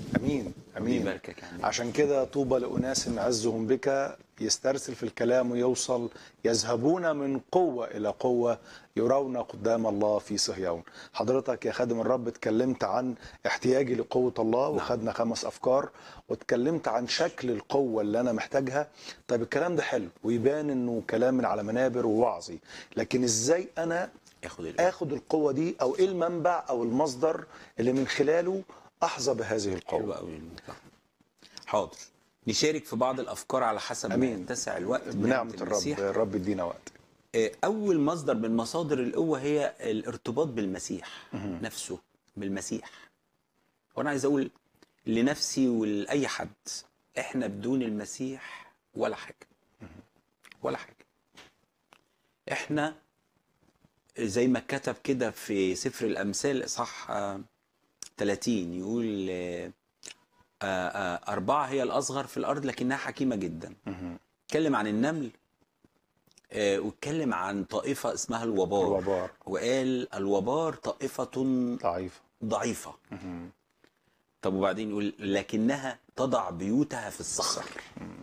امين امين يباركك يا عم. عشان كده طوبى لاناس عزهم بك يسترسل في الكلام ويوصل يذهبون من قوه الى قوه يرون قدام الله في صهيون حضرتك يا خادم الرب اتكلمت عن احتياجي لقوه الله وخدنا خمس افكار واتكلمت عن شكل القوه اللي انا محتاجها طيب الكلام ده حلو ويبان انه كلام من على منابر ووعظي لكن ازاي انا ياخد القوة. اخد القوه دي او ايه المنبع او المصدر اللي من خلاله احظى بهذه حلو القوه قوي حاضر نشارك في بعض الافكار على حسب ما أمين. يتسع الوقت بنعمه الرب المسيح. الرب يدينا وقت آه، اول مصدر من مصادر القوه هي الارتباط بالمسيح نفسه بالمسيح وانا عايز اقول لنفسي ولاي حد احنا بدون المسيح ولا حاجه ولا حاجه احنا زي ما كتب كده في سفر الامثال اصحاح آه، 30 يقول آه، آه، آه، أربعة هي الأصغر في الأرض لكنها حكيمة جدا اتكلم عن النمل آه، واتكلم عن طائفة اسمها الوبار الوبار. وقال الوبار طائفة ضعيفه ضعيفة طب وبعدين يقول لكنها تضع بيوتها في الصخر